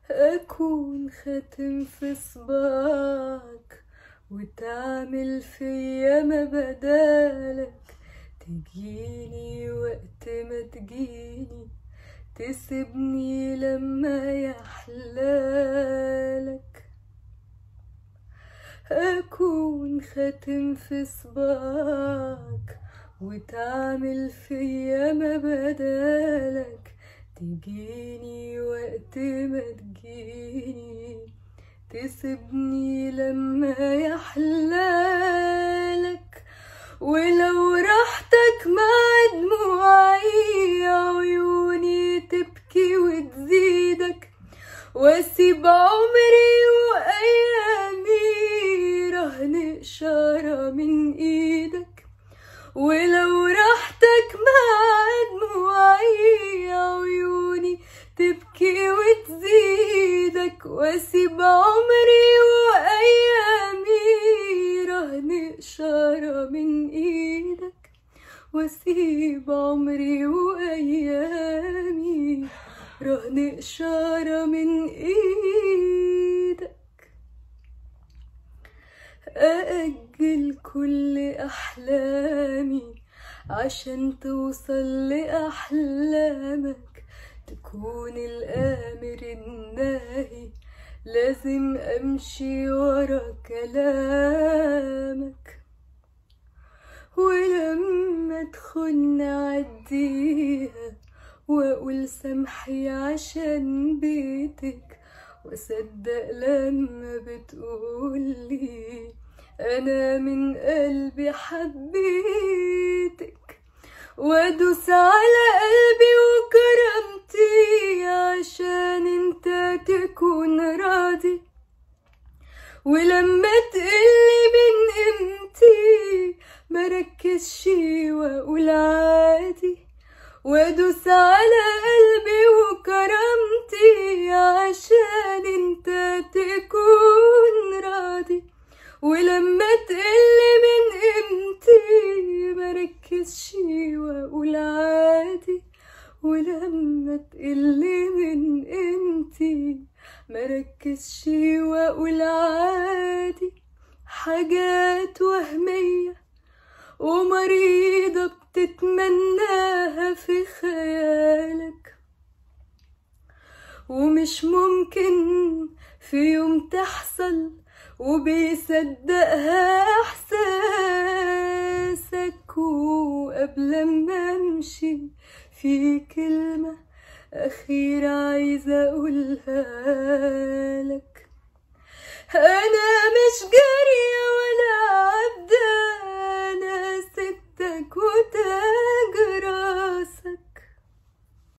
أكون خاتم في صباعك وتعمل فيا ما بدالك تجيني وقت ما تجيني تسيبني لما يحلالك أكون خاتم في صباعك وتعمل فيا ما بدالك تجيني وقت ما تجيني تسيبني لما يحلالك ولو راحتك مع دموعي عيوني تبكي وتزيدك واسيب عمري وايامي رهن اشاره من ايدك ولو راحتك مع دموعي عيوني تبكي وتزيدك واسيب عمري وايامي رهن اشاره من ايدك واسيب عمري وايامي رهن اشاره من ايدك أأجل كل أحلامي عشان توصل لأحلامك تكون الآمر الناهي لازم أمشي ورا كلامك ولما تخن أعديها وأقول سامحي عشان بيتك وأصدق لما بتقولي أنا من قلبي حبيتك وأدوس على قلبي وكرامتي عشان انت تكون راضي ولما تقلي من قيمتي مركزش واقول عادي وادوس على قلبي وكرامتي عشان انت تكون راضي ولما تقلي من قيمتي مركزش واقول عادي ولما تقلي من قيمتي مركزش واقول عادي حاجات وهمية ومريضة بتتمناها في خيالك ومش ممكن في يوم تحصل وبيصدقها احساسك وقبل ما امشي في كلمة أخيرة عايزة أقولها لك أنا مش جري